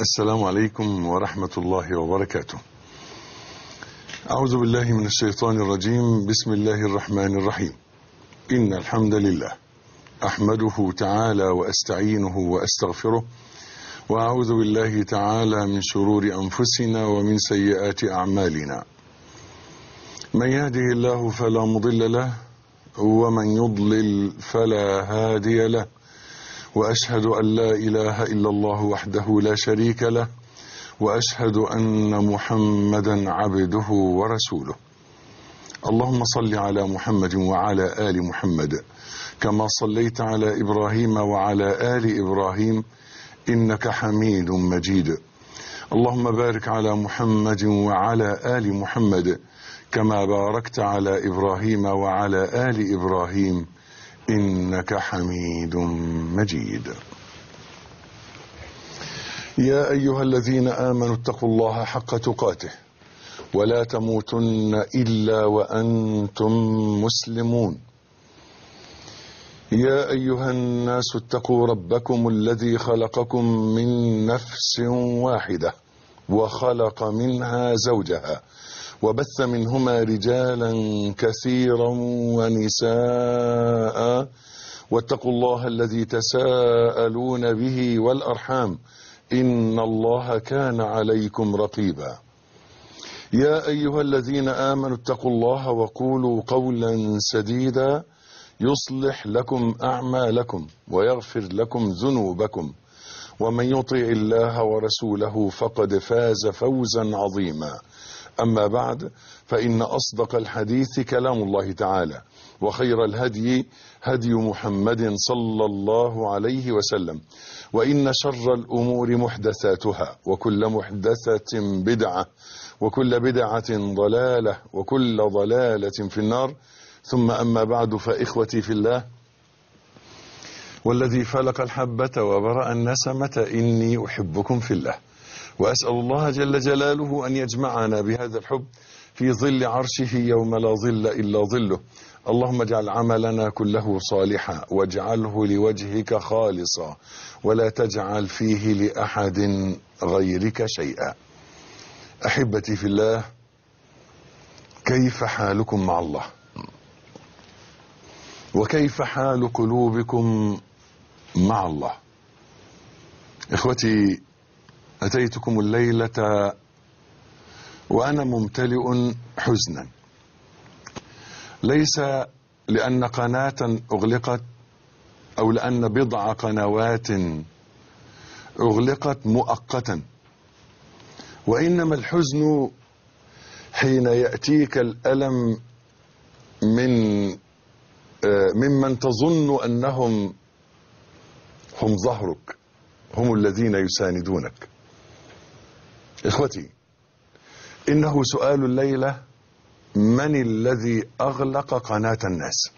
السلام عليكم ورحمة الله وبركاته. أعوذ بالله من الشيطان الرجيم، بسم الله الرحمن الرحيم. إن الحمد لله أحمده تعالى وأستعينه وأستغفره وأعوذ بالله تعالى من شرور أنفسنا ومن سيئات أعمالنا. من يهده الله فلا مضل له ومن يضلل فلا هادي له. واشهد ان لا اله الا الله وحده لا شريك له واشهد ان محمدا عبده ورسوله اللهم صل على محمد وعلى ال محمد كما صليت على ابراهيم وعلى ال ابراهيم انك حميد مجيد اللهم بارك على محمد وعلى ال محمد كما باركت على ابراهيم وعلى ال ابراهيم انك حميد مجيد يا ايها الذين امنوا اتقوا الله حق تقاته ولا تموتن الا وانتم مسلمون يا ايها الناس اتقوا ربكم الذي خلقكم من نفس واحده وخلق منها زوجها وبث منهما رجالا كثيرا ونساء واتقوا الله الذي تساءلون به والارحام ان الله كان عليكم رقيبا يا ايها الذين امنوا اتقوا الله وقولوا قولا سديدا يصلح لكم اعمالكم ويغفر لكم ذنوبكم ومن يطع الله ورسوله فقد فاز فوزا عظيما أما بعد فإن أصدق الحديث كلام الله تعالى وخير الهدي هدي محمد صلى الله عليه وسلم وإن شر الأمور محدثاتها وكل محدثة بدعة وكل بدعة ضلالة وكل ضلالة في النار ثم أما بعد فإخوتي في الله والذي فلق الحبة وبرأ النسمة إني أحبكم في الله وأسأل الله جل جلاله أن يجمعنا بهذا الحب في ظل عرشه يوم لا ظل إلا ظله اللهم اجعل عملنا كله صالحا واجعله لوجهك خالصا ولا تجعل فيه لأحد غيرك شيئا أحبتي في الله كيف حالكم مع الله وكيف حال قلوبكم مع الله إخوتي أتيتكم الليلة وأنا ممتلئ حزنا ليس لأن قناة أغلقت أو لأن بضع قنوات أغلقت مؤقتا وإنما الحزن حين يأتيك الألم من ممن تظن أنهم هم ظهرك هم الذين يساندونك اخوتي انه سؤال الليله من الذي اغلق قناه الناس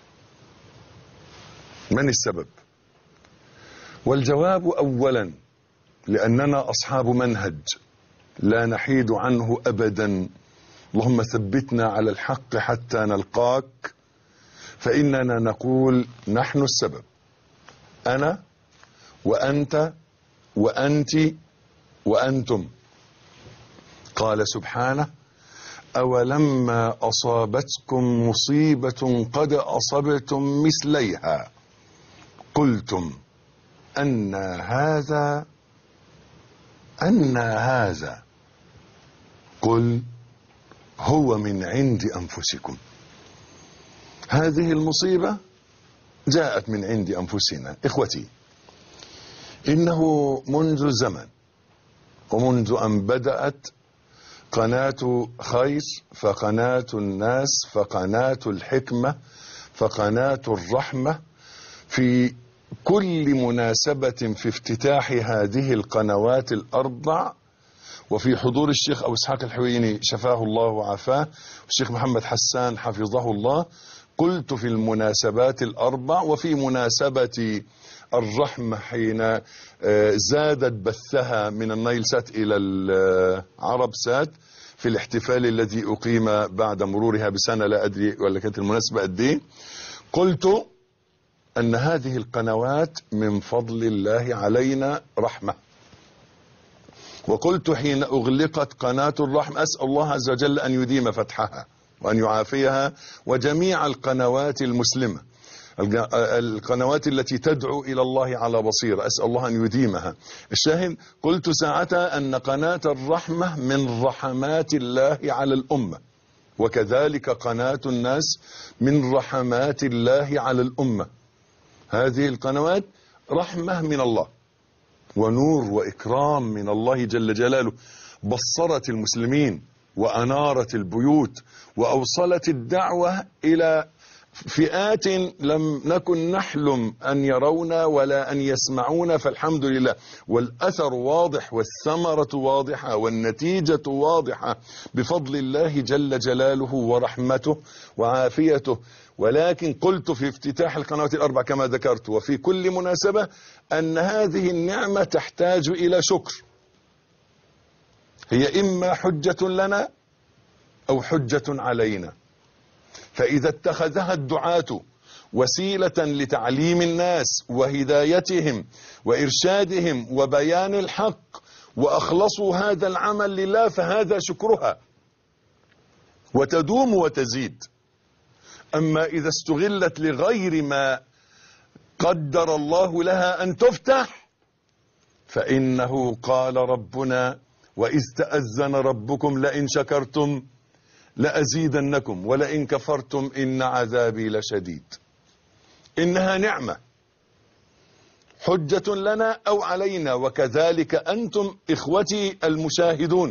من السبب والجواب اولا لاننا اصحاب منهج لا نحيد عنه ابدا اللهم ثبتنا على الحق حتى نلقاك فاننا نقول نحن السبب انا وانت وانت وانتم قال سبحانه اولما اصابتكم مصيبه قد اصبتم مثليها قلتم ان هذا ان هذا قل هو من عند انفسكم هذه المصيبه جاءت من عند انفسنا اخوتي انه منذ زمن ومنذ ان بدات قناه خير فقناه الناس فقناه الحكمه فقناه الرحمه في كل مناسبه في افتتاح هذه القنوات الاربع وفي حضور الشيخ ابو اسحاق الحويني شفاه الله وعافاه والشيخ محمد حسان حفظه الله قلت في المناسبات الاربع وفي مناسبه الرحمه حين زادت بثها من النايل سات الى العرب سات في الاحتفال الذي اقيم بعد مرورها بسنه لا ادري ولا كانت المناسبه قد ايه قلت ان هذه القنوات من فضل الله علينا رحمه وقلت حين أغلقت قناة الرحم أسأل الله عز وجل أن يديم فتحها وأن يعافيها وجميع القنوات المسلمة الج- القنوات التي تدعو إلى الله على بصيرة أسأل الله أن يديمها الشاهد قلت ساعتها أن قناة الرحمة من رحمات الله على الأمة وكذلك قناة الناس من رحمات الله على الأمة هذه القنوات رحمة من الله ونور وإكرام من الله جل جلاله بصرت المسلمين وأنارت البيوت وأوصلت الدعوة إلى فئات لم نكن نحلم أن يرونا ولا أن يسمعونا فالحمد لله والأثر واضح والثمرة واضحة والنتيجة واضحة بفضل الله جل جلاله ورحمته وعافيته ولكن قلت في افتتاح القنوات الأربع كما ذكرت وفي كل مناسبة أن هذه النعمة تحتاج إلى شكر هي إما حجة لنا أو حجة علينا فإذا اتخذها الدعاة وسيلة لتعليم الناس وهدايتهم وإرشادهم وبيان الحق وأخلصوا هذا العمل لله فهذا شكرها وتدوم وتزيد أما إذا استغلت لغير ما قدر الله لها أن تفتح فإنه قال ربنا وإذ تأذن ربكم لئن شكرتم لأزيدنكم ولئن كفرتم إن عذابي لشديد إنها نعمة حجة لنا أو علينا وكذلك أنتم إخوتي المشاهدون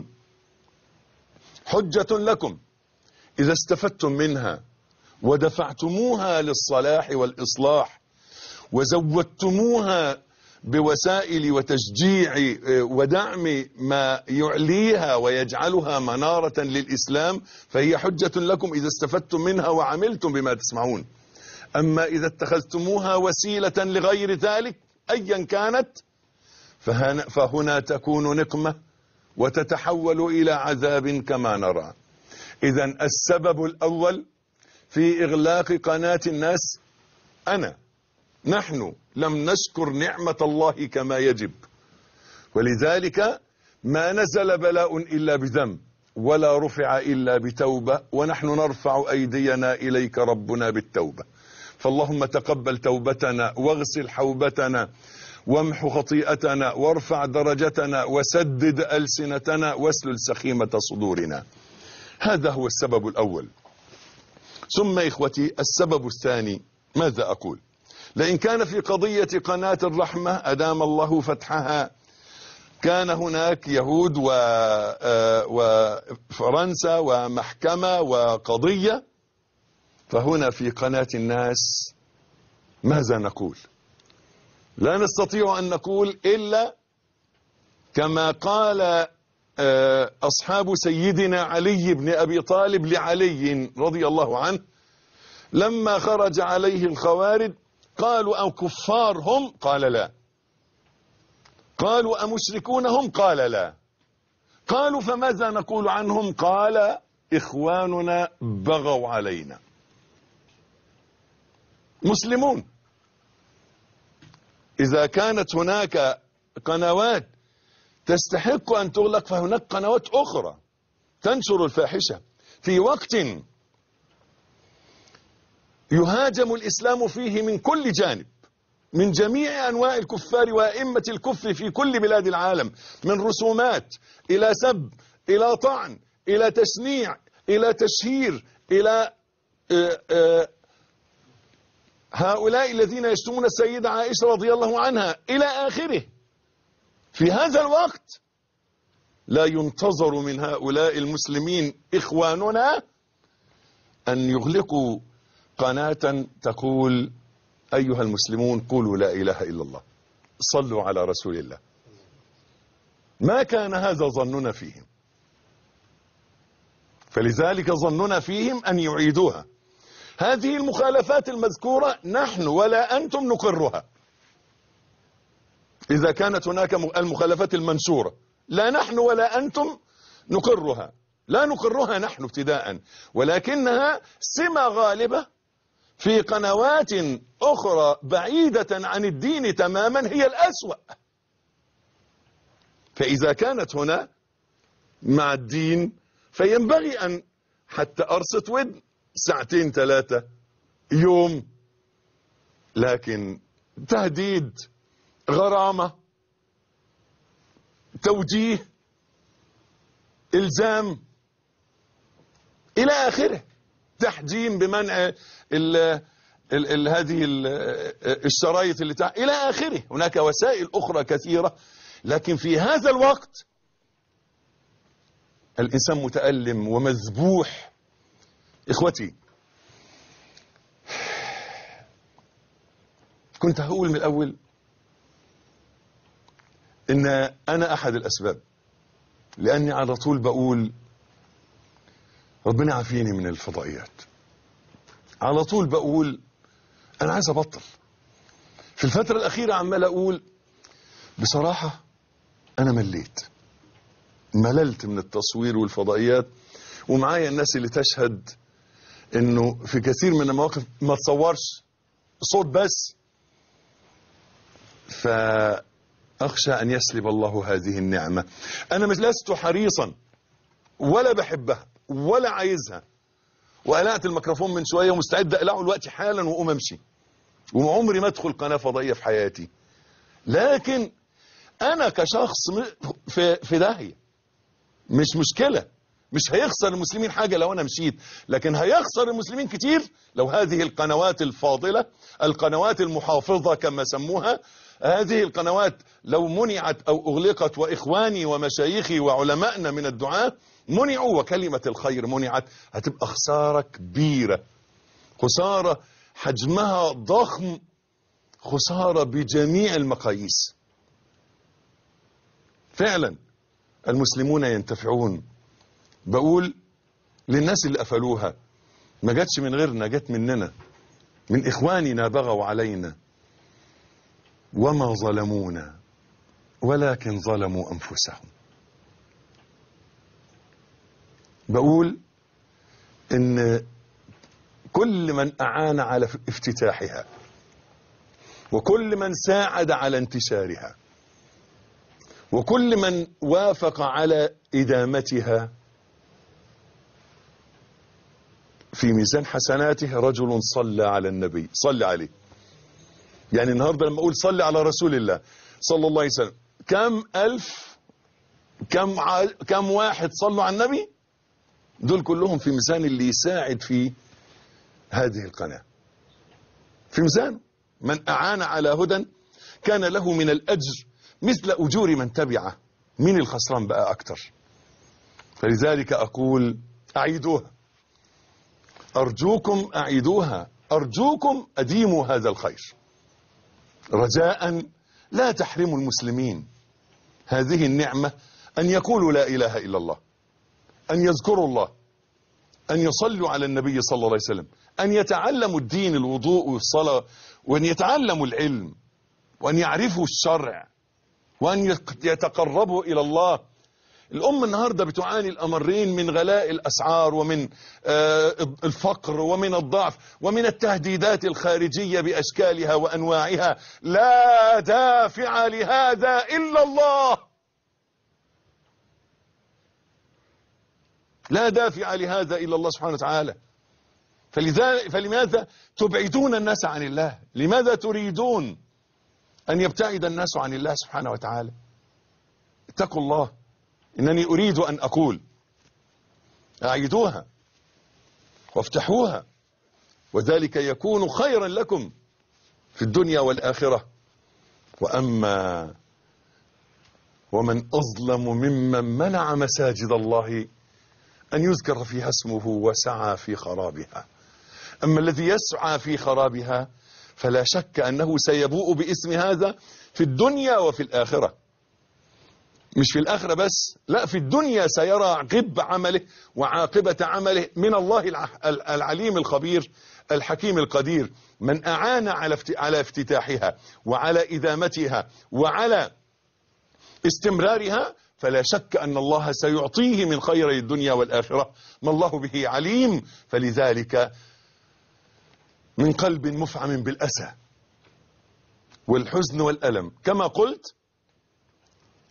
حجة لكم إذا استفدتم منها ودفعتموها للصلاح والإصلاح وزودتموها بوسائل وتشجيع ودعم ما يعليها ويجعلها منارة للإسلام فهي حجة لكم إذا استفدتم منها وعملتم بما تسمعون أما إذا اتخذتموها وسيلة لغير ذلك أيا كانت فهنا, فهنا تكون نقمة وتتحول إلى عذاب كما نرى إذا السبب الأول في إغلاق قناة الناس أنا نحن لم نشكر نعمة الله كما يجب ولذلك ما نزل بلاء إلا بذنب ولا رفع إلا بتوبة ونحن نرفع أيدينا إليك ربنا بالتوبة فاللهم تقبل توبتنا واغسل حوبتنا وامح خطيئتنا وارفع درجتنا وسدد ألسنتنا واسلل سخيمة صدورنا هذا هو السبب الأول ثم إخوتي السبب الثاني ماذا أقول لئن كان في قضية قناة الرحمة أدام الله فتحها كان هناك يهود و... وفرنسا ومحكمة وقضية فهنا في قناة الناس ماذا نقول لا نستطيع أن نقول إلا كما قال أصحاب سيدنا علي بن أبي طالب لعلي رضي الله عنه لما خرج عليه الخوارج قالوا أو كفار هم قال لا قالوا أمشركون هم قال لا قالوا فماذا نقول عنهم قال إخواننا بغوا علينا مسلمون إذا كانت هناك قنوات تستحق أن تغلق فهناك قنوات أخرى تنشر الفاحشة في وقت يهاجم الإسلام فيه من كل جانب من جميع أنواع الكفار وأئمة الكفر في كل بلاد العالم من رسومات إلى سب إلى طعن إلى تشنيع إلى تشهير إلى آآ آآ هؤلاء الذين يشتمون السيدة عائشة رضي الله عنها إلى آخره في هذا الوقت لا ينتظر من هؤلاء المسلمين إخواننا أن يغلقوا قناة تقول أيها المسلمون قولوا لا إله إلا الله صلوا على رسول الله ما كان هذا ظننا فيهم فلذلك ظننا فيهم أن يعيدوها هذه المخالفات المذكورة نحن ولا أنتم نقرها إذا كانت هناك المخالفات المنشورة لا نحن ولا أنتم نقرها لا نقرها نحن ابتداء ولكنها سمة غالبة في قنوات أخرى بعيدة عن الدين تماما هي الأسوأ فإذا كانت هنا مع الدين فينبغي أن حتى أرصت ودن ساعتين ثلاثة يوم لكن تهديد غرامة توجيه إلزام إلى آخره تحجيم بمنع ال ال ال هذه ال الشرايط اللي تحت إلى آخره هناك وسائل أخرى كثيرة لكن في هذا الوقت الإنسان متألم ومذبوح إخوتي كنت هقول من الأول إن أنا أحد الأسباب لأني على طول بقول ربنا يعافيني من الفضائيات على طول بقول أنا عايز أبطل في الفترة الأخيرة عمال أقول بصراحة أنا مليت مللت من التصوير والفضائيات ومعايا الناس اللي تشهد انه في كثير من المواقف ما تصورش صوت بس فاخشى ان يسلب الله هذه النعمه انا مش لست حريصا ولا بحبها ولا عايزها وقلعت الميكروفون من شويه ومستعد اقلعه دلوقتي حالا واقوم امشي وعمري ما ادخل قناه فضائيه في حياتي لكن انا كشخص م- في في داهيه مش مشكله مش هيخسر المسلمين حاجة لو أنا مشيت لكن هيخسر المسلمين كتير لو هذه القنوات الفاضلة القنوات المحافظة كما سموها هذه القنوات لو منعت أو أغلقت وإخواني ومشايخي وعلمائنا من الدعاء منعوا وكلمة الخير منعت هتبقى خسارة كبيرة خسارة حجمها ضخم خسارة بجميع المقاييس فعلا المسلمون ينتفعون بقول للناس اللي قفلوها ما جاتش من غيرنا جت مننا من إخواننا بغوا علينا وما ظلمونا ولكن ظلموا أنفسهم بقول إن كل من أعان على افتتاحها وكل من ساعد على انتشارها وكل من وافق على إدامتها في ميزان حسناته رجل صلى على النبي صلى عليه يعني النهاردة لما أقول صلى على رسول الله صلى الله عليه وسلم كم ألف كم, ع... كم واحد صلوا على النبي دول كلهم في ميزان اللي يساعد في هذه القناة في ميزان من أعان على هدى كان له من الأجر مثل أجور من تبعه مين الخسران بقى أكتر فلذلك أقول أعيدوها أرجوكم أعيدوها أرجوكم أديموا هذا الخير رجاء لا تحرموا المسلمين هذه النعمة أن يقولوا لا إله إلا الله أن يذكروا الله أن يصلوا على النبي صلى الله عليه وسلم أن يتعلموا الدين الوضوء والصلاة وأن يتعلموا العلم وأن يعرفوا الشرع وأن يتقربوا إلى الله الأمة النهاردة بتعاني الأمرين من غلاء الأسعار ومن آه الفقر ومن الضعف ومن التهديدات الخارجية بأشكالها وأنواعها لا دافع لهذا إلا الله لا دافع لهذا إلا الله سبحانه وتعالى فلذلك فلماذا تبعدون الناس عن الله لماذا تريدون أن يبتعد الناس عن الله سبحانه وتعالى اتقوا الله إنني أريد أن أقول أعيدوها وافتحوها وذلك يكون خيرا لكم في الدنيا والآخرة وأما ومن أظلم ممن منع مساجد الله أن يذكر فيها اسمه وسعى في خرابها أما الذي يسعى في خرابها فلا شك أنه سيبوء باسم هذا في الدنيا وفي الآخرة مش في الآخرة بس لا في الدنيا سيرى عقب عمله وعاقبة عمله من الله العليم الخبير الحكيم القدير من أعان على على افتتاحها وعلى إدامتها وعلى استمرارها فلا شك أن الله سيعطيه من خير الدنيا والآخرة ما الله به عليم فلذلك من قلب مفعم بالأسى والحزن والألم كما قلت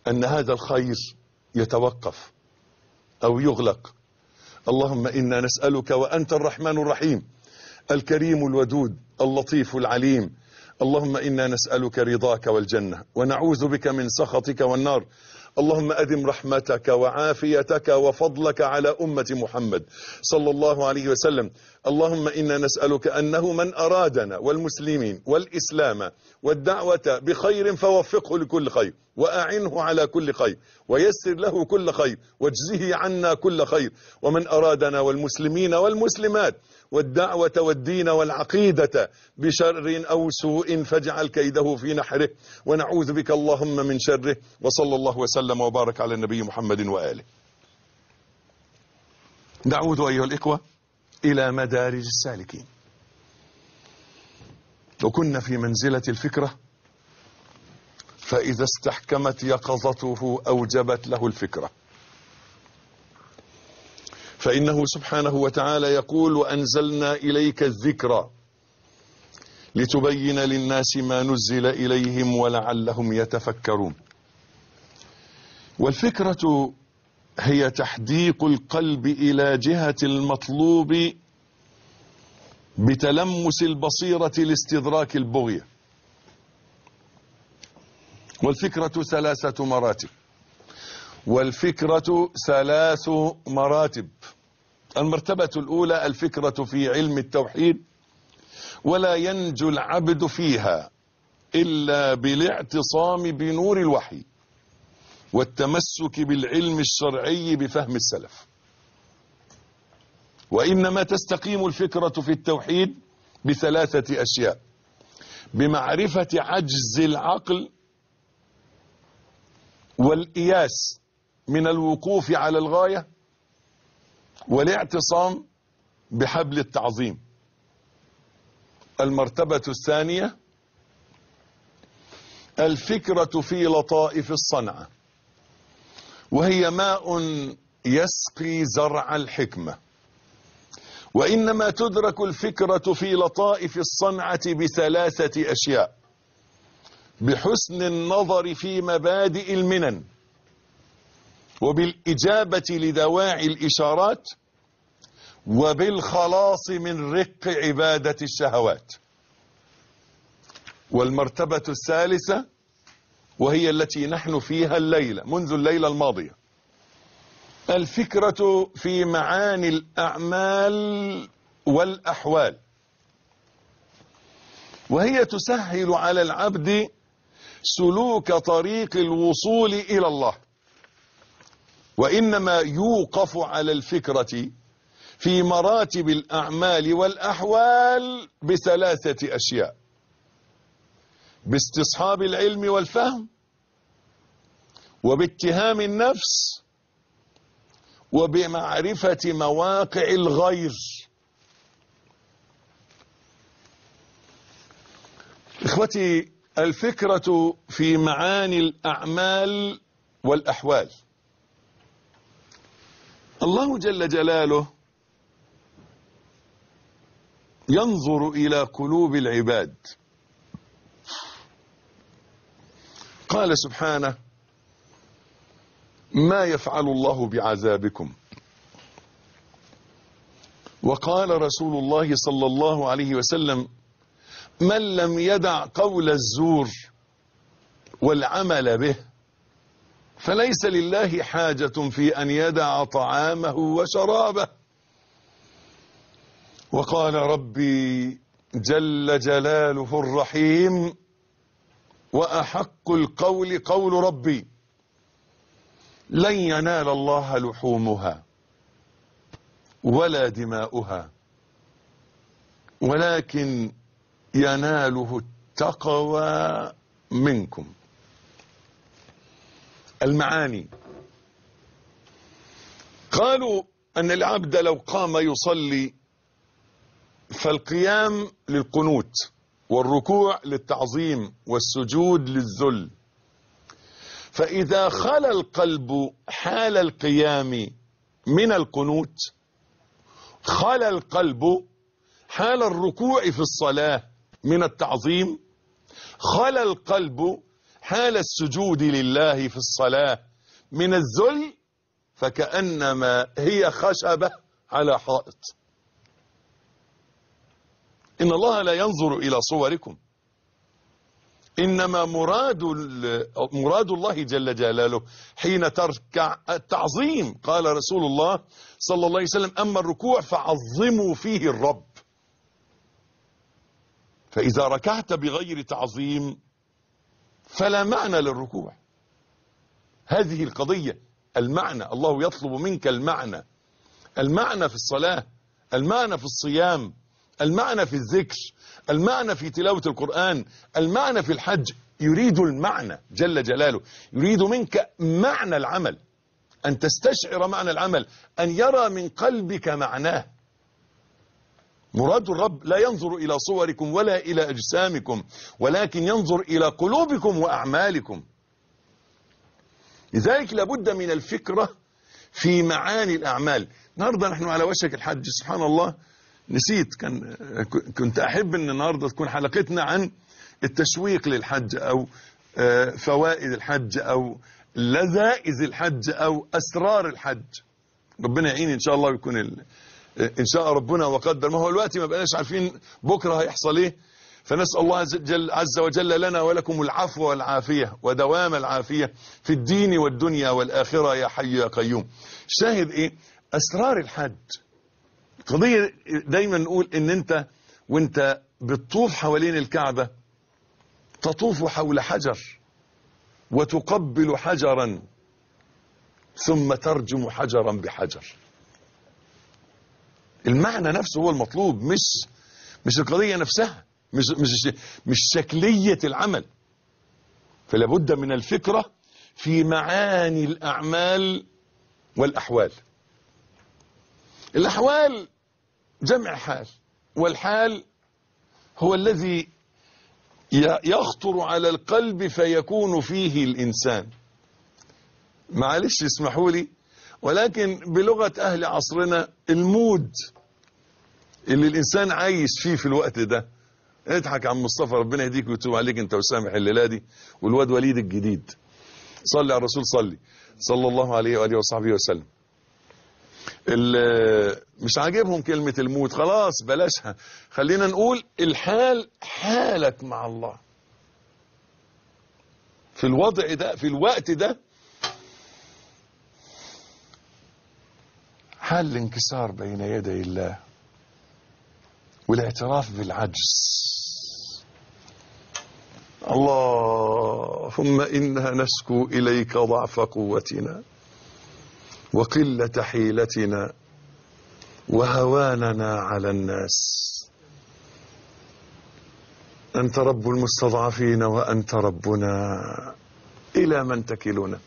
أن هذا الخير يتوقف أو يغلق اللهم إنا نسألك وأنت الرحمن الرحيم الكريم الودود اللطيف العليم اللهم إنا نسألك رضاك والجنة ونعوذ بك من سخطك والنار اللهم أدم رحمتك وعافيتك وفضلك على أمة محمد صلى الله عليه وسلم اللهم إنا نسألك أنه من أرادنا والمسلمين والإسلام والدعوة بخير فوفقه لكل خير وأعنه على كل خير ويسر له كل خير واجزه عنا كل خير ومن أرادنا والمسلمين والمسلمات والدعوة والدين والعقيدة بشر أو سوء فاجعل كيده في نحره ونعوذ بك اللهم من شره وصلى الله وسلم وبارك على النبي محمد وآله نعود أيها الإخوة إلى مدارج السالكين وكنا في منزلة الفكرة فإذا استحكمت يقظته أوجبت له الفكرة فإنه سبحانه وتعالى يقول وأنزلنا إليك الذكرى لتبين للناس ما نزل إليهم ولعلهم يتفكرون والفكرة هي تحديق القلب إلى جهة المطلوب بتلمس البصيرة لاستدراك البغية والفكرة ثلاثة مراتب والفكرة ثلاث مراتب المرتبة الأولى الفكرة في علم التوحيد ولا ينجو العبد فيها إلا بالاعتصام بنور الوحي والتمسك بالعلم الشرعي بفهم السلف وإنما تستقيم الفكرة في التوحيد بثلاثة أشياء بمعرفة عجز العقل والإياس من الوقوف على الغاية والاعتصام بحبل التعظيم المرتبة الثانية الفكرة في لطائف الصنعة وهي ماء يسقي زرع الحكمة وإنما تدرك الفكرة في لطائف الصنعة بثلاثة أشياء بحسن النظر في مبادئ المنن وبالإجابة لدواعي الإشارات وبالخلاص من رق عبادة الشهوات والمرتبة الثالثة وهي التي نحن فيها الليلة منذ الليلة الماضية الفكرة في معاني الأعمال والأحوال وهي تسهل على العبد سلوك طريق الوصول إلى الله وإنما يوقف على الفكرة في مراتب الأعمال والأحوال بثلاثة أشياء باستصحاب العلم والفهم وباتهام النفس وبمعرفة مواقع الغير إخوتي الفكرة في معاني الأعمال والأحوال الله جل جلاله ينظر إلى قلوب العباد قال سبحانه ما يفعل الله بعذابكم وقال رسول الله صلى الله عليه وسلم من لم يدع قول الزور والعمل به فليس لله حاجة في أن يدع طعامه وشرابه وقال ربي جل جلاله الرحيم وأحق القول قول ربي لن ينال الله لحومها ولا دماؤها ولكن يناله التقوى منكم المعاني قالوا أن العبد لو قام يصلي فالقيام للقنوت والركوع للتعظيم والسجود للذل فإذا خلى القلب حال القيام من القنوت خلى القلب حال الركوع في الصلاة من التعظيم خلى القلب حال السجود لله في الصلاة من الذل فكأنما هي خشبة على حائط إن الله لا ينظر إلى صوركم إنما مراد مراد الله جل جلاله حين تركع التعظيم قال رسول الله صلى الله عليه وسلم أما الركوع فعظموا فيه الرب فإذا ركعت بغير تعظيم فلا معنى للركوع هذه القضية المعنى الله يطلب منك المعنى المعنى في الصلاة المعنى في الصيام المعنى في الذكر المعنى في تلاوة القرآن المعنى في الحج يريد المعنى جل جلاله يريد منك معنى العمل أن تستشعر معنى العمل أن يرى من قلبك معناه مراد الرب لا ينظر إلى صوركم ولا إلى أجسامكم ولكن ينظر إلى قلوبكم وأعمالكم لذلك لابد من الفكرة في معاني الأعمال النهاردة نحن على وشك الحج سبحان الله نسيت كان كنت أحب أن النهاردة تكون حلقتنا عن التشويق للحج أو فوائد الحج أو لذائذ الحج أو أسرار الحج ربنا يعين إن شاء الله ويكون ال... إن شاء ربنا وقدر ما هو الوقت ما بقناش عارفين بكرة هيحصل إيه فنسأل الله جل عز وجل لنا ولكم العفو والعافية ودوام العافية في الدين والدنيا والآخرة يا حي يا قيوم شاهد إيه أسرار الحج قضية دايما نقول إن أنت وأنت بتطوف حوالين الكعبة تطوف حول حجر وتقبل حجرا ثم ترجم حجرا بحجر المعنى نفسه هو المطلوب مش مش القضية نفسها مش مش مش شكلية العمل فلا بد من الفكرة في معاني الأعمال والأحوال الأحوال جمع حال والحال هو الذي يخطر على القلب فيكون فيه الإنسان معلش اسمحوا لي ولكن بلغة أهل عصرنا المود اللي الإنسان عايش فيه في الوقت ده اضحك عن مصطفى ربنا يهديك ويتوب عليك انت وسامح الليلة دي والواد وليد الجديد صلي على الرسول صلي صلى الله عليه وآله وصحبه وسلم مش عاجبهم كلمة الموت خلاص بلاشها خلينا نقول الحال حالك مع الله في الوضع ده في الوقت ده حال الانكسار بين يدي الله والاعتراف بالعجز اللهم إنا نشكو إليك ضعف قوتنا وقلة حيلتنا وهواننا على الناس أنت رب المستضعفين وأنت ربنا إلى من تكلنا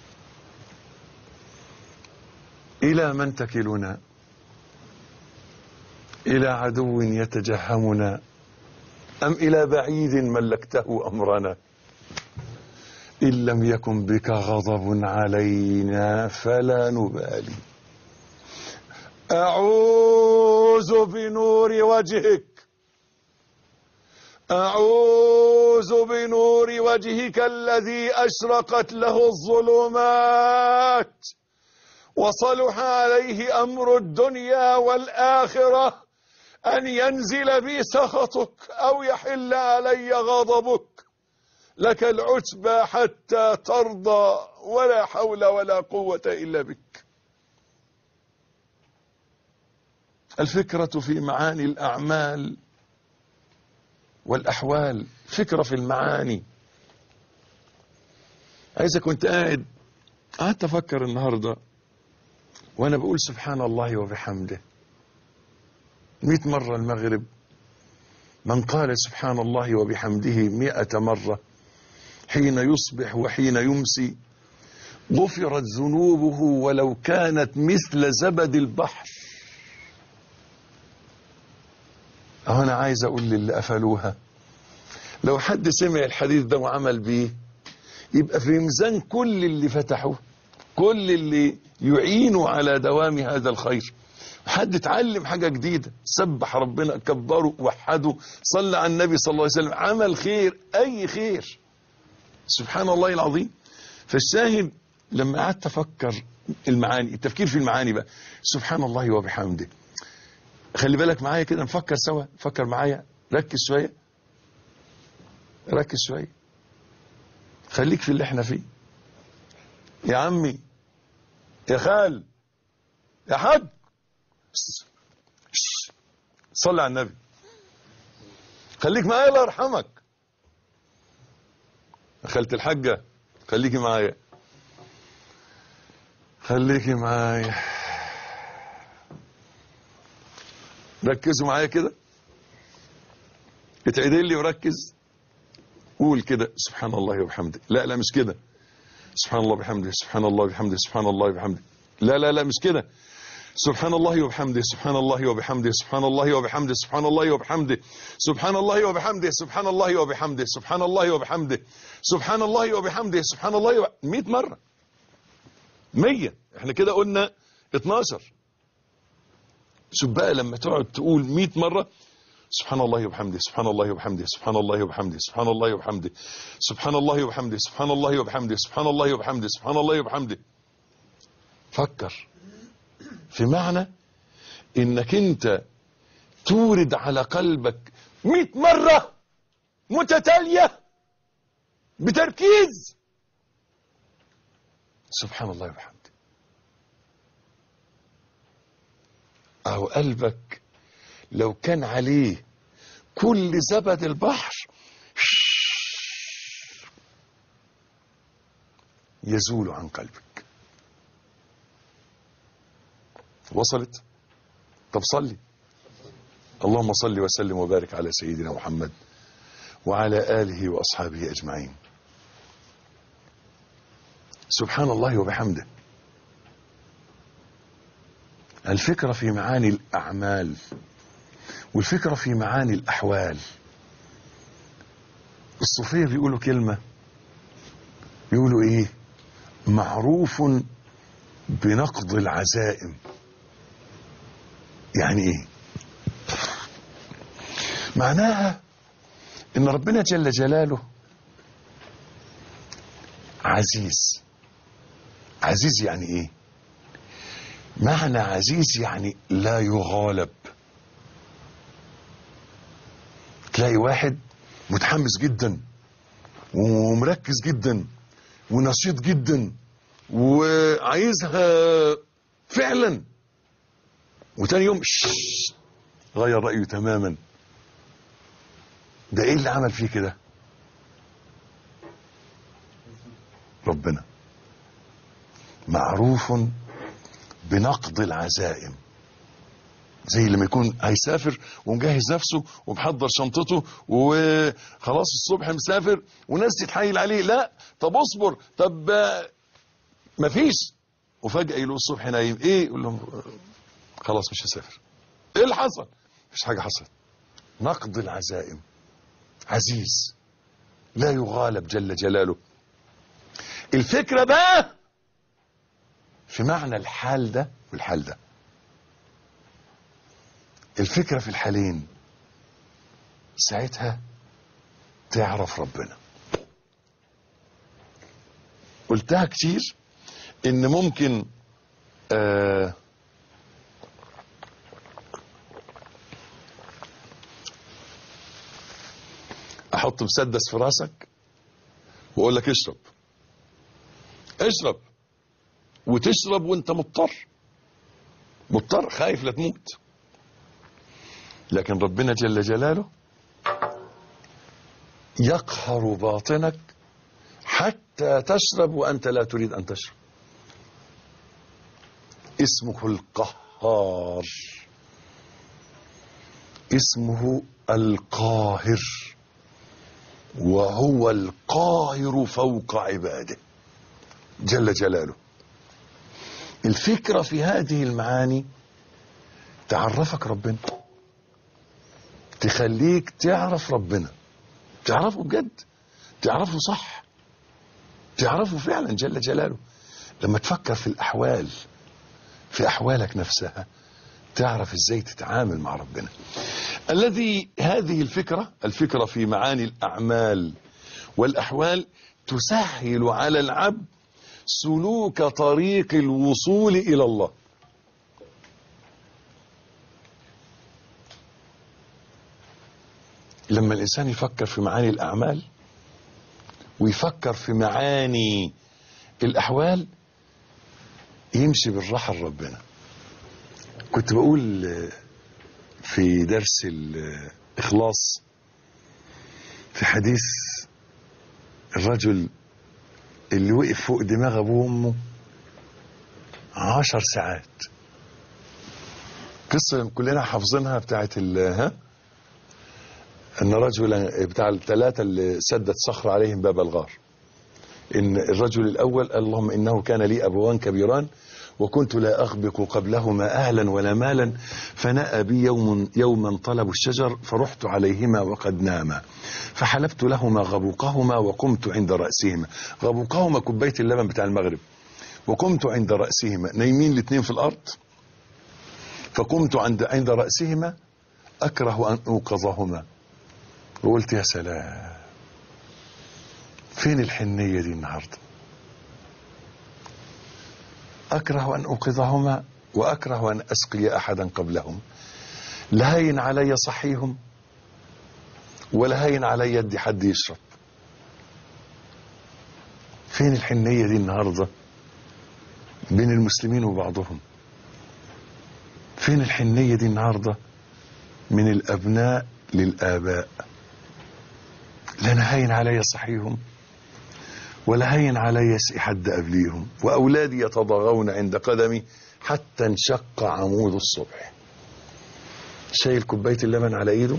إلى من تكلنا إلى عدو يتجهمنا أم إلى بعيد ملكته أمرنا إن لم يكن بك غضب علينا فلا نبالي أعوذ بنور وجهك أعوذ بنور وجهك الذي أشرقت له الظلمات وصلح عليه أمر الدنيا والآخرة أن ينزل بي سخطك أو يحل علي غضبك لك العتبى حتى ترضى ولا حول ولا قوة إلا بك الفكرة في معاني الأعمال والأحوال فكرة في المعاني عايزة كنت قاعد قعدت أفكر النهاردة وأنا بقول سبحان الله وبحمده مئة مرة المغرب من قال سبحان الله وبحمده مئة مرة حين يصبح وحين يمسي غفرت ذنوبه ولو كانت مثل زبد البحر أهو أنا عايز أقول للي قفلوها لو حد سمع الحديث ده وعمل بيه يبقى في ميزان كل اللي فتحوه كل اللي يعينوا على دوام هذا الخير حد اتعلم حاجة جديدة سبح ربنا كبره وحده صلى على النبي صلى الله عليه وسلم عمل خير أي خير سبحان الله العظيم فالشاهد لما قعدت افكر المعاني التفكير في المعاني بقى سبحان الله وبحمده خلي بالك معايا كده نفكر سوا فكر معايا ركز شويه ركز شويه خليك في اللي احنا فيه يا عمي يا خال يا حاج صلي على النبي خليك معايا الله يرحمك خالة الحاجة خليكي معايا خليكي معايا ركزوا معايا كده اتعدل لي وركز قول كده سبحان الله وبحمده لا لا مش كده سبحان الله وبحمده سبحان الله وبحمده سبحان الله وبحمده لا لا لا مش كده سبحان الله وبحمده سبحان الله وبحمده سبحان الله وبحمده سبحان الله وبحمده سبحان الله وبحمده سبحان الله وبحمده سبحان الله وبحمده سبحان الله وبحمده سبحان الله 100 مرة 100 احنا كده قلنا 12 شوف بقى لما تقعد تقول 100 مرة سبحان الله وبحمده سبحان الله وبحمده سبحان الله وبحمده سبحان الله وبحمده سبحان الله وبحمده سبحان الله وبحمده سبحان الله وبحمده سبحان الله وبحمده فكر في معنى انك انت تورد على قلبك مئة مرة متتالية بتركيز سبحان الله وبحمده أو قلبك لو كان عليه كل زبد البحر يزول عن قلبك وصلت طب صلي اللهم صل وسلم وبارك على سيدنا محمد وعلى آله وأصحابه أجمعين سبحان الله وبحمده الفكرة في معاني الأعمال والفكرة في معاني الأحوال الصوفية بيقولوا كلمة بيقولوا إيه معروف بنقض العزائم يعني إيه معناها إن ربنا جل جلاله عزيز عزيز يعني إيه معنى عزيز يعني لا يغالب تلاقي واحد متحمس جدا ومركز جدا ونشيط جدا وعايزها فعلا وتاني يوم شش غير رأيه تماما ده ايه اللي عمل فيه كده ربنا معروف بنقض العزائم زي لما يكون هيسافر ومجهز نفسه ومحضر شنطته وخلاص الصبح مسافر وناس تتحايل عليه لا طب اصبر طب مفيش وفجأة يلاقوا الصبح نايم ايه يقول لهم خلاص مش هسافر ايه اللي حصل مفيش حاجة حصلت نقض العزائم عزيز لا يغالب جل جلاله الفكرة بقى في معنى الحال ده والحال ده الفكرة في الحالين ساعتها تعرف ربنا قلتها كتير ان ممكن آه احط مسدس في راسك واقول لك اشرب اشرب وتشرب وانت مضطر مضطر خايف لا تموت لكن ربنا جل جلاله يقهر باطنك حتى تشرب وانت لا تريد ان تشرب اسمه القهار اسمه القاهر وهو القاهر فوق عباده جل جلاله الفكرة في هذه المعاني تعرفك ربنا تخليك تعرف ربنا تعرفه بجد تعرفه صح تعرفه فعلا جل جلاله لما تفكر في الأحوال في أحوالك نفسها تعرف ازاي تتعامل مع ربنا الذي هذه الفكرة الفكرة في معاني الأعمال والأحوال تسهل على العبد سلوك طريق الوصول إلى الله لما الإنسان يفكر في معاني الأعمال ويفكر في معاني الأحوال يمشي بالراحة لربنا كنت بقول في درس الإخلاص في حديث الرجل اللي وقف فوق دماغ أبوه وأمه عشر ساعات قصة كلنا حافظينها بتاعت ال ها ان رجلا بتاع الثلاثه اللي سدت صخر عليهم باب الغار ان الرجل الاول قال اللهم انه كان لي ابوان كبيران وكنت لا اغبق قبلهما اهلا ولا مالا فنأى بي يوم يوما طلبوا الشجر فرحت عليهما وقد ناما فحلبت لهما غبوقهما وقمت عند راسهما غبوقهما كوبايه اللبن بتاع المغرب وقمت عند راسهما نايمين الاثنين في الارض فقمت عند عند راسهما اكره ان اوقظهما وقلت يا سلام فين الحنية دي النهاردة أكره أن أوقظهما وأكره أن أسقي أحدا قبلهم لا هين علي صحيهم ولا هين علي يدي حد يشرب فين الحنية دي النهاردة بين المسلمين وبعضهم فين الحنية دي النهاردة من الأبناء للآباء لا انا هين علي صحيهم ولا هين علي يسقي حد قبليهم واولادي يتضاغون عند قدمي حتى انشق عمود الصبح شايل كوبايه اللبن على ايده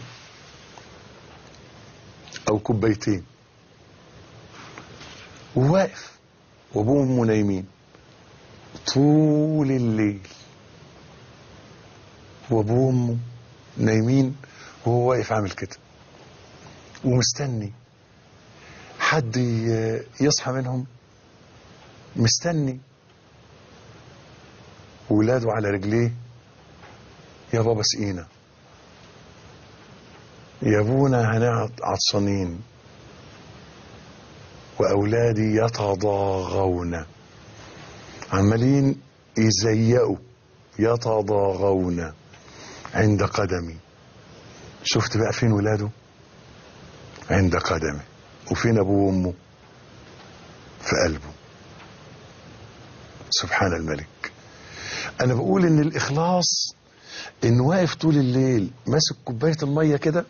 او كوبايتين وواقف وابوه وامه نايمين طول الليل وابوه وامه نايمين وهو واقف عامل كده ومستني حد يصحى منهم مستني ولاده على رجليه يا بابا سقينا يا ابونا هنقعد عطشانين واولادي يتضاغون عمالين يزيقوا يتضاغون عند قدمي شفت بقى فين ولاده عند قدمه وفين ابوه وامه في قلبه سبحان الملك انا بقول ان الاخلاص ان واقف طول الليل ماسك كوبايه الميه كده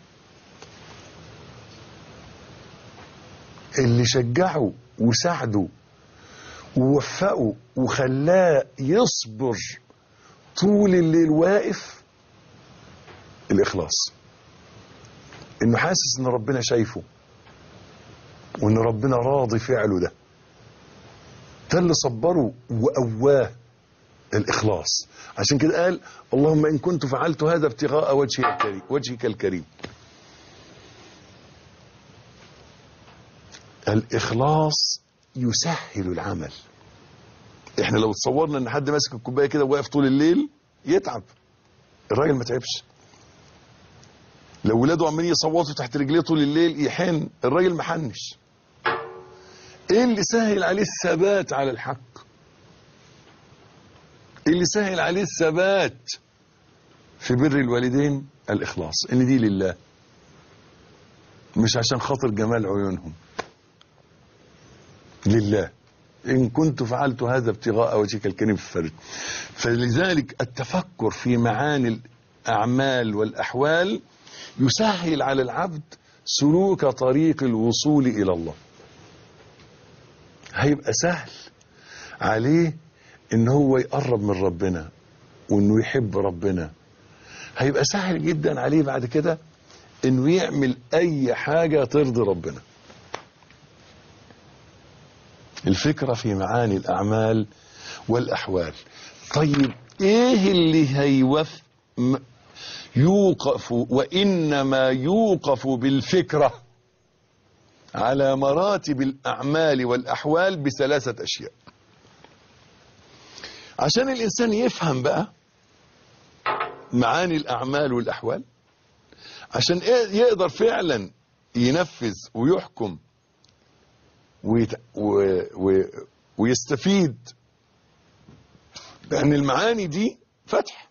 اللي شجعه وساعده ووفقه وخلاه يصبر طول الليل واقف الاخلاص انه حاسس ان ربنا شايفه وان ربنا راضي فعله ده ده اللي صبره وقواه الاخلاص عشان كده قال اللهم ان كنت فعلت هذا ابتغاء وجهك الكريم وجهك الكريم الاخلاص يسهل العمل احنا لو تصورنا ان حد ماسك الكوبايه كده وواقف طول الليل يتعب الراجل ما تعبش لو ولاده عمالين يصوتوا تحت رجليه طول الليل يحن الراجل محنش ايه اللي سهل عليه الثبات على الحق ايه اللي سهل عليه الثبات في بر الوالدين الاخلاص ان دي لله مش عشان خاطر جمال عيونهم لله إن كنت فعلت هذا ابتغاء وجهك الكريم في الفرد فلذلك التفكر في معاني الأعمال والأحوال يسهل على العبد سلوك طريق الوصول إلى الله هيبقى سهل عليه ان هو يقرب من ربنا وانه يحب ربنا هيبقى سهل جدا عليه بعد كده انه يعمل اي حاجة ترضي ربنا الفكرة في معاني الاعمال والاحوال طيب ايه اللي هيوف م- يوقف وانما يوقف بالفكرة على مراتب الاعمال والاحوال بثلاثة اشياء عشان الانسان يفهم بقى معاني الاعمال والاحوال عشان إيه- يقدر فعلا ينفذ ويحكم ويت... و... و... ويستفيد لأن المعاني دي فتح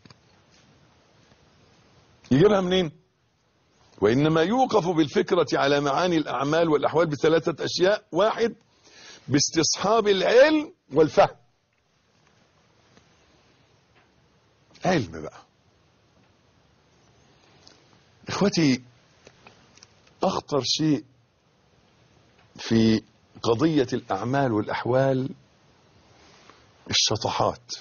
يجيبها منين وإنما يوقف بالفكرة على معاني الأعمال والأحوال بثلاثة أشياء واحد باستصحاب العلم والفهم علم بقى اخوتي اخطر شيء في قضية الاعمال والاحوال الشطحات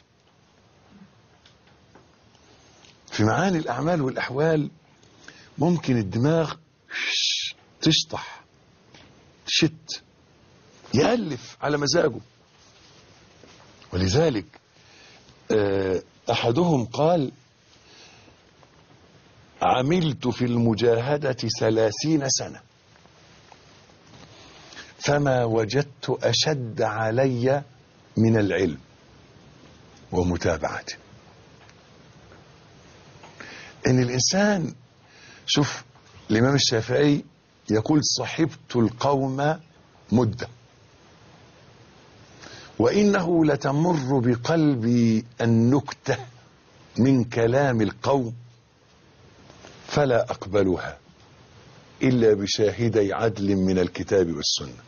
في معاني الاعمال والاحوال ممكن الدماغ تشطح شت يألف على مزاجه ولذلك آه، احدهم قال عملت في المجاهدة ثلاثين سنة فما وجدت أشد علي من العلم ومتابعته إن الإنسان شوف الإمام الشافعي يقول صحبت القوم مدة وإنه لتمر بقلبي النكتة من كلام القوم فلا أقبلها إلا بشاهدي عدل من الكتاب والسنة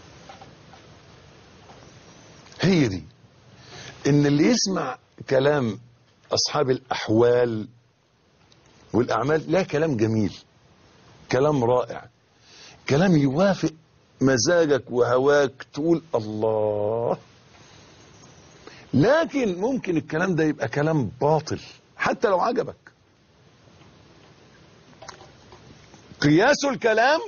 هي دي إن اللي يسمع كلام أصحاب الأحوال والأعمال لا كلام جميل كلام رائع كلام يوافق مزاجك وهواك تقول الله لكن ممكن الكلام ده يبقى كلام باطل حتى لو عجبك قياس الكلام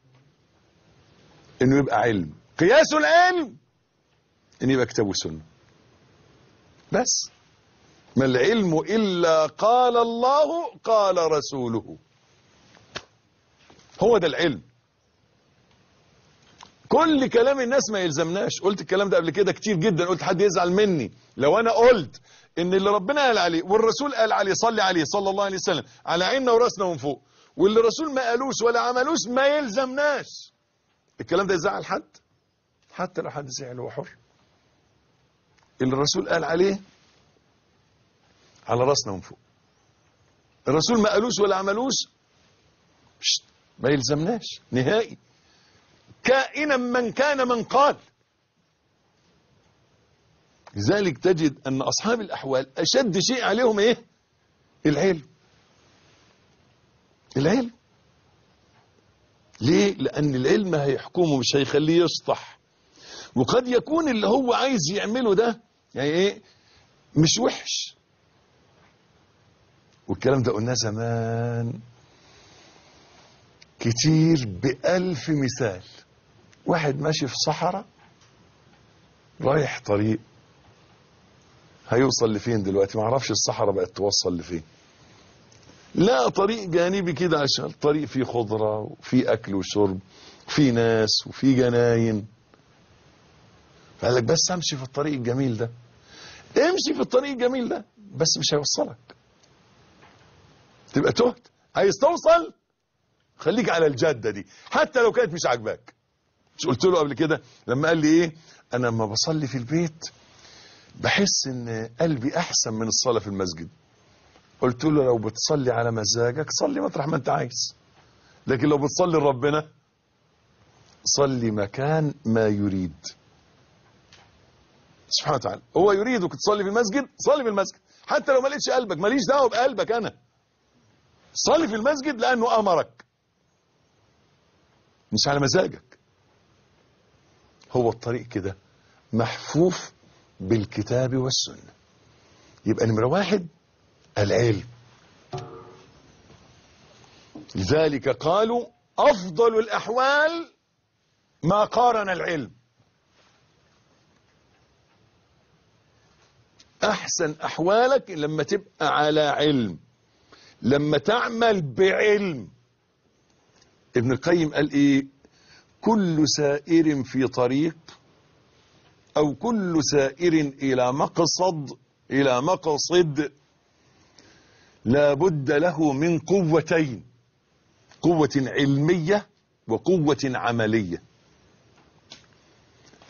انه يبقى علم قياس العلم انه يبقى كتاب وسنه بس ما العلم الا قال الله قال رسوله هو ده العلم كل كلام الناس ما يلزمناش قلت الكلام ده قبل كده كتير جدا قلت حد يزعل مني لو انا قلت ان اللي ربنا قال عليه والرسول قال عليه صلي عليه صلى الله عليه وسلم على عيننا وراسنا ومن فوق واللي الرسول ما قالوش ولا عملوش ما يلزمناش الكلام ده يزعل حد حتى لو حد زعل هو حر اللي الرسول قال عليه على راسنا ومن فوق الرسول ما قالوش ولا عملوش شت، ما يلزمناش نهائي كائنا من كان من قال لذلك تجد ان اصحاب الاحوال اشد شيء عليهم ايه العلم العلم ليه لان العلم هيحكمه مش هيخليه يسطح وقد يكون اللي هو عايز يعمله ده يعني ايه مش وحش والكلام ده قلناه زمان كتير بألف مثال واحد ماشي في صحراء رايح طريق هيوصل لفين دلوقتي ما اعرفش الصحراء بقت توصل لفين لا طريق جانبي كده عشان طريق فيه خضرة وفيه أكل وشرب وفيه ناس وفيه جناين فقال لك بس امشي في الطريق الجميل ده امشي في الطريق الجميل ده بس مش هيوصلك تبقى تهت عايز توصل خليك على الجادة دي حتى لو كانت مش عاجباك مش قلت له قبل كده لما قال لي ايه انا لما بصلي في البيت بحس ان قلبي احسن من الصلاة في المسجد قلت له لو بتصلي على مزاجك صلي مطرح ما انت عايز لكن لو بتصلي لربنا صلي مكان ما يريد سبحانه وتعالى هو يريدك تصلي في المسجد صلي في المسجد حتى لو ما لقيتش قلبك ماليش دعوه بقلبك انا صلي في المسجد لانه امرك مش على مزاجك هو الطريق كده محفوف بالكتاب والسنه يبقى نمره واحد العلم لذلك قالوا افضل الاحوال ما قارن العلم احسن احوالك لما تبقى على علم لما تعمل بعلم ابن القيم قال ايه كل سائر في طريق او كل سائر الى مقصد الى مقصد لا بد له من قوتين قوة علمية وقوة عملية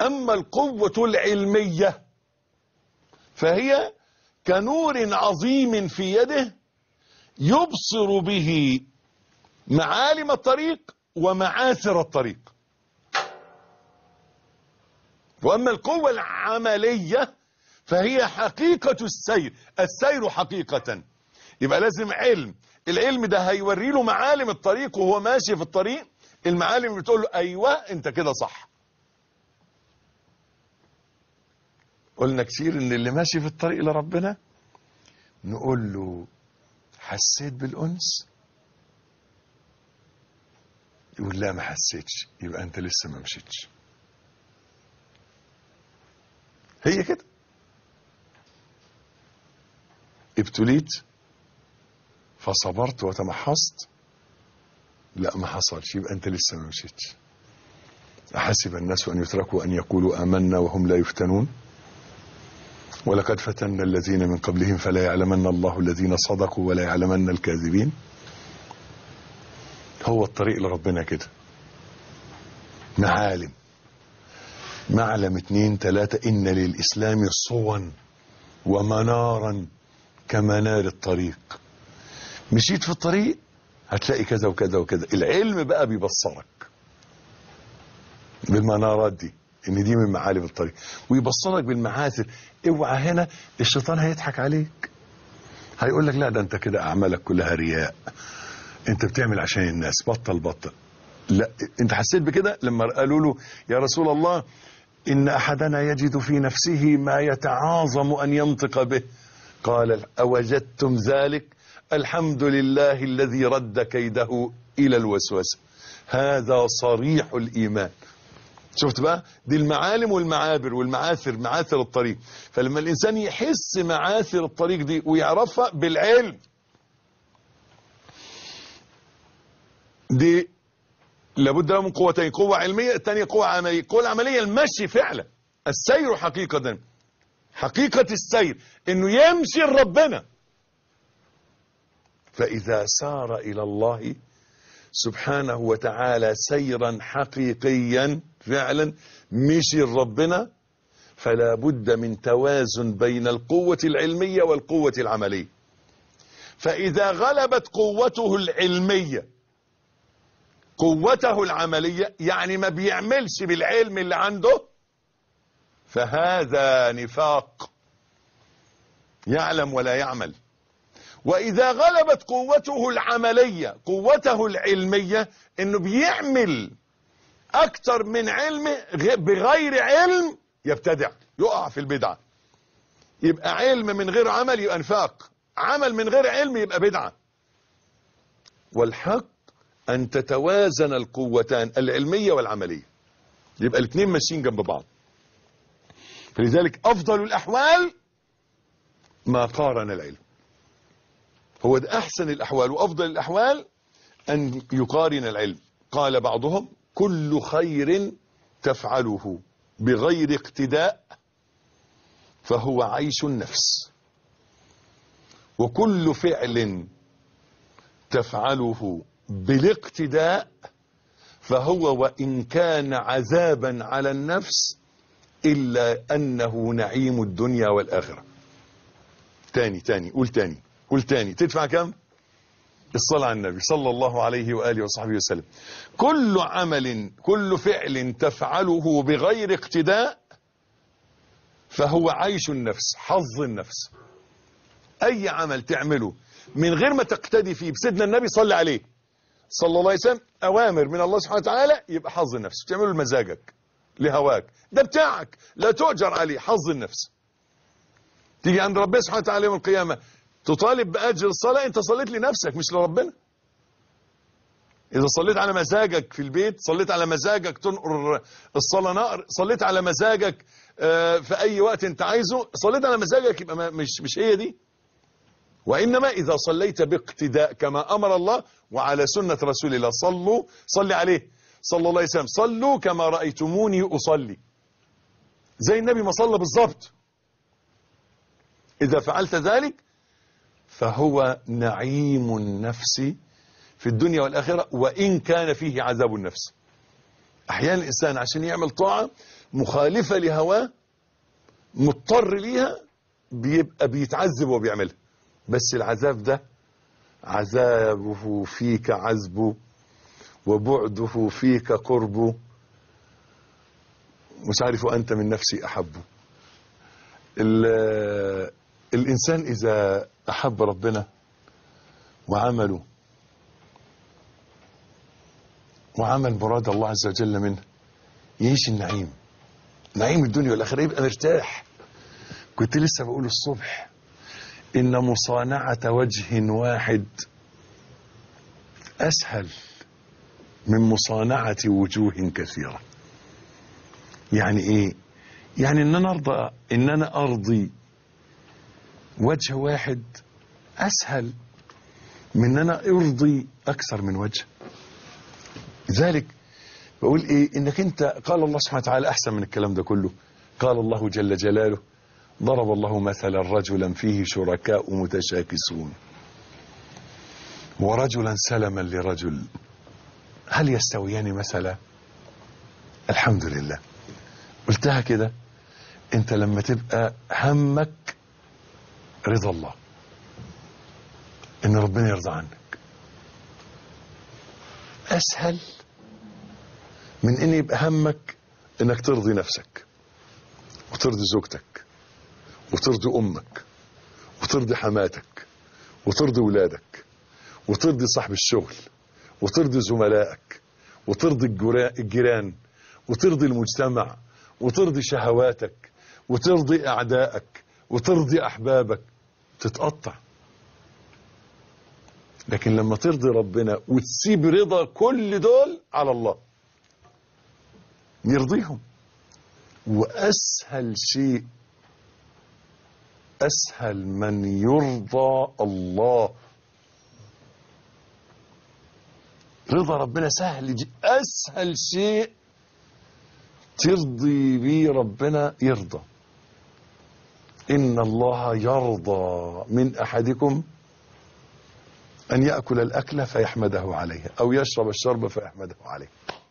أما القوة العلمية فهي كنور عظيم في يده يبصر به معالم الطريق ومعاثر الطريق وأما القوة العملية فهي حقيقة السير السير حقيقة يبقى لازم علم العلم ده هيوري له معالم الطريق وهو ماشي في الطريق المعالم بتقول له ايوه انت كده صح قلنا كتير ان اللي ماشي في الطريق لربنا نقول له حسيت بالانس يقول لا ما حسيتش يبقى انت لسه ما مشيتش هي كده ابتليت فصبرت وتمحصت لا ما حصلش يبقى انت لسه ما مشيتش أحسب الناس أن يتركوا أن يقولوا آمنا وهم لا يفتنون ولقد فتنا الذين من قبلهم فلا يعلمن الله الذين صدقوا ولا يعلمن الكاذبين هو الطريق لربنا كده معالم معلم اتنين تلاتة إن للإسلام صوا ومنارا كمنار الطريق مشيت في الطريق هتلاقي كذا وكذا وكذا العلم بقى بيبصرك بالمنارات دي ان دي من معالم الطريق ويبصرك بالمعاثر اوعى هنا الشيطان هيضحك عليك هيقول لك لا ده انت كده اعمالك كلها رياء انت بتعمل عشان الناس بطل بطل لا انت حسيت بكده لما قالوا له يا رسول الله ان احدنا يجد في نفسه ما يتعاظم ان ينطق به قال اوجدتم ذلك الحمد لله الذي رد كيده الى الوسوسه هذا صريح الايمان شفت بقى دي المعالم والمعابر والمعاثر معاثر الطريق فلما الانسان يحس معاثر الطريق دي ويعرفها بالعلم دي لابد له من قوتين قوة علمية الثانية قوة عملية القوة العملية المشي فعلا السير حقيقة حقيقة السير انه يمشي لربنا فاذا سار الى الله سبحانه وتعالى سيرا حقيقيا فعلا مشي ربنا فلا بد من توازن بين القوة العلمية والقوة العملية فإذا غلبت قوته العلمية قوته العملية يعني ما بيعملش بالعلم اللي عنده فهذا نفاق يعلم ولا يعمل وإذا غلبت قوته العملية قوته العلمية إنه بيعمل أكتر من علم بغير علم يبتدع يقع في البدعة يبقى علم من غير عمل يبقى نفاق عمل من غير علم يبقى بدعة والحق أن تتوازن القوتان العلمية والعملية يبقى الاثنين ماشيين جنب بعض فلذلك أفضل الأحوال ما قارن العلم هو ده أحسن الأحوال وأفضل الأحوال أن يقارن العلم قال بعضهم كل خير تفعله بغير اقتداء فهو عيش النفس وكل فعل تفعله بالاقتداء فهو وإن كان عذابا على النفس إلا أنه نعيم الدنيا والآخرة تاني تاني قول تاني قول تاني تدفع كم الصلاة على النبي صلى الله عليه وآله وصحبه وسلم كل عمل كل فعل تفعله بغير اقتداء فهو عيش النفس حظ النفس أي عمل تعمله من غير ما تقتدي فيه بسيدنا النبي صلى عليه صلى الله عليه وسلم أوامر من الله سبحانه وتعالى يبقى حظ النفس تعمله لمزاجك لهواك ده بتاعك لا تؤجر عليه حظ النفس تيجي عند ربنا سبحانه وتعالى يوم القيامة تطالب بأجر الصلاة انت صليت لنفسك مش لربنا إذا صليت على مزاجك في البيت صليت على مزاجك تنقر الصلاة نقر صليت على مزاجك في أي وقت أنت عايزه صليت على مزاجك يبقى مش مش هي دي وإنما إذا صليت باقتداء كما أمر الله وعلى سنة رسول الله صلوا صلي عليه صلى الله عليه وسلم صلوا كما رأيتموني أصلي زي النبي ما صلى بالظبط إذا فعلت ذلك فهو نعيم النفس في الدنيا والآخرة وإن كان فيه عذاب النفس أحيانا الإنسان عشان يعمل طاعة مخالفة لهواه مضطر ليها بيبقى بيتعذب وبيعملها بس العذاب ده عذابه فيك عذبه وبعده فيك قربه مش عارف أنت من نفسي أحبه ال- الإنسان إذا أحب ربنا وعمله وعمل مراد الله عز وجل منه يعيش النعيم نعيم الدنيا والآخرة يبقى مرتاح كنت لسه بقول الصبح إن مصانعة وجه واحد أسهل من مصانعة وجوه كثيرة يعني إيه يعني إن أنا أرضى إن أنا أرضي وجه واحد أسهل من إن أنا أرضي أكثر من وجه لذلك بقول إيه إنك أنت قال الله سبحانه وتعالى أحسن من الكلام ده كله قال الله جل جلاله ضرب الله مثلا رجلا فيه شركاء متشاكسون ورجلا سلما لرجل هل يستويان مثلا الحمد لله قلتها كده انت لما تبقى همك رضا الله ان ربنا يرضى عنك اسهل من ان يبقى همك انك ترضي نفسك وترضي زوجتك وترضي امك وترضي حماتك وترضي ولادك وترضي صاحب الشغل وترضي زملائك وترضي الجرا- الجيران وترضي المجتمع وترضي شهواتك وترضي اعدائك وترضي احبابك تتقطع لكن لما ترضي ربنا وتسيب رضا كل دول على الله يرضيهم واسهل شيء اسهل من يرضى الله رضا ربنا سهل ج- اسهل شيء ترضي بيه ربنا يرضى ان الله يرضى من احدكم ان ياكل الاكل فيحمده عليه او يشرب الشرب فيحمده عليه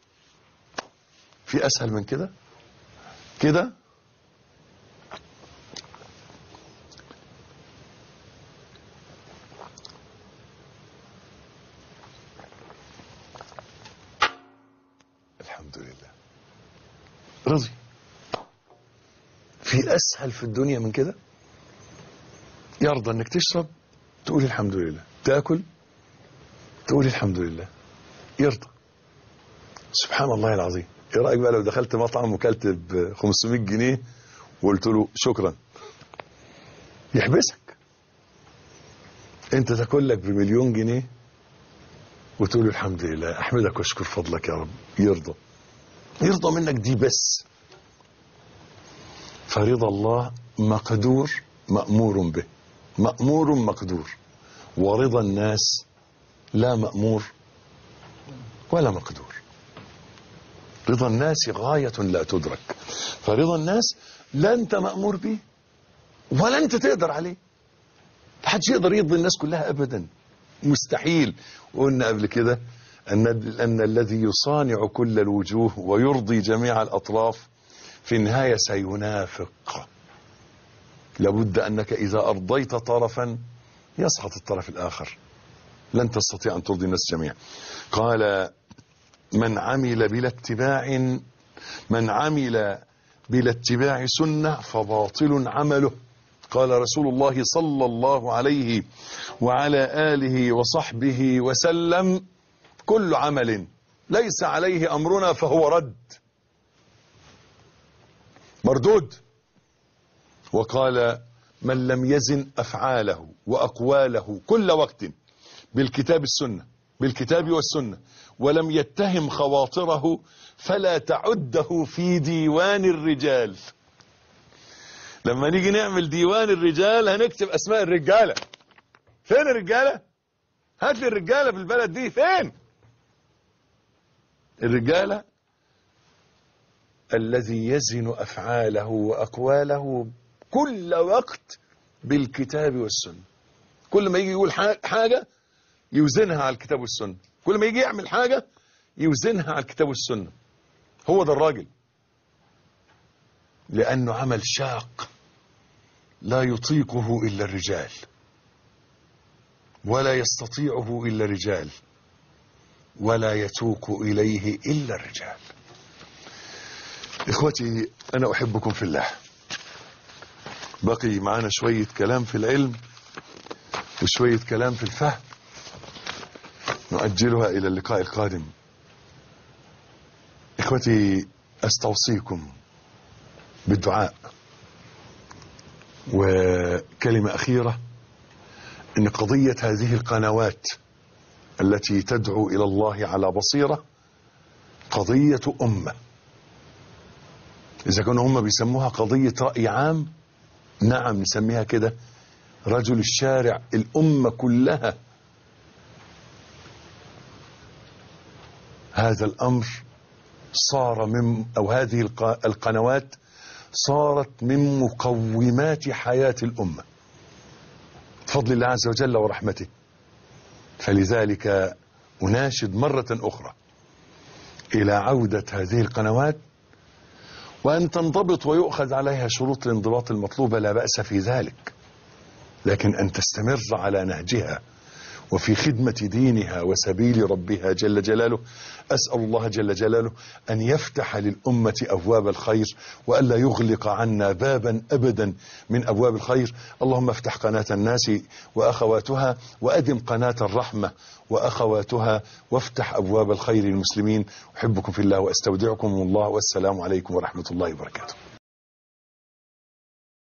في اسهل من كده كده الحمد لله رضي في اسهل في الدنيا من كده يرضى انك تشرب تقول الحمد لله تاكل تقول الحمد لله يرضى سبحان الله العظيم ايه رايك بقى لو دخلت مطعم وكلت ب 500 جنيه وقلت له شكرا يحبسك انت تاكل لك بمليون جنيه وتقول له الحمد لله احمدك واشكر فضلك يا رب يرضى يرضى منك دي بس فرضا الله مقدور مأمور به مأمور مقدور ورضا الناس لا مأمور ولا مقدور رضا الناس غاية لا تدرك فرضا الناس لا انت مأمور به ولا انت تقدر عليه محدش يقدر يرضي الناس كلها ابدا مستحيل وقلنا قبل كده ان ان الذي يصانع كل الوجوه ويرضي جميع الاطراف في النهايه سينافق لابد انك اذا ارضيت طرفا يسقط الطرف الاخر لن تستطيع ان ترضي الناس جميعا قال من عمل بلا اتباع من عمل بلا اتباع سنه فباطل عمله قال رسول الله صلى الله عليه وعلى آله وصحبه وسلم كل عمل ليس عليه أمرنا فهو رد مردود وقال من لم يزن أفعاله وأقواله كل وقت بالكتاب السنة بالكتاب والسنة ولم يتهم خواطره فلا تعده في ديوان الرجال لما نيجي نعمل ديوان الرجال هنكتب اسماء الرجاله فين الرجاله هات لي الرجاله في البلد دي فين الرجاله الذي يزن افعاله واقواله كل وقت بالكتاب والسنه كل ما يجي يقول حاجه يوزنها على الكتاب والسنه كل ما يجي يعمل حاجه يوزنها على الكتاب والسنه هو ده الراجل لأنه عمل شاق لا يطيقه إلا الرجال ولا يستطيعه إلا الرجال ولا يتوق إليه إلا الرجال إخوتي أنا أحبكم في الله بقي معنا شوية كلام في العلم وشوية كلام في الفهم نؤجلها إلى اللقاء القادم إخوتي أستوصيكم بالدعاء وكلمة أخيرة إن قضية هذه القنوات التي تدعو إلى الله على بصيرة قضية أمة إذا كانوا هم بيسموها قضية رأي عام نعم نسميها كده رجل الشارع الأمة كلها هذا الأمر صار من أو هذه الق- القنوات صارت من مقومات حياة الأمة بفضل الله عز وجل ورحمته فلذلك أناشد مرة أخرى إلى عودة هذه القنوات وأن تنضبط ويؤخذ عليها شروط الانضباط المطلوبة لا بأس في ذلك لكن أن تستمر على نهجها وفي خدمة دينها وسبيل ربها جل جلاله أسأل الله جل جلاله أن يفتح للأمة أبواب الخير وألا يغلق عنا بابا أبدا من أبواب الخير اللهم افتح قناة الناس وأخواتها وأدم قناة الرحمة وأخواتها وافتح أبواب الخير للمسلمين أحبكم في الله وأستودعكم الله والسلام عليكم ورحمة الله وبركاته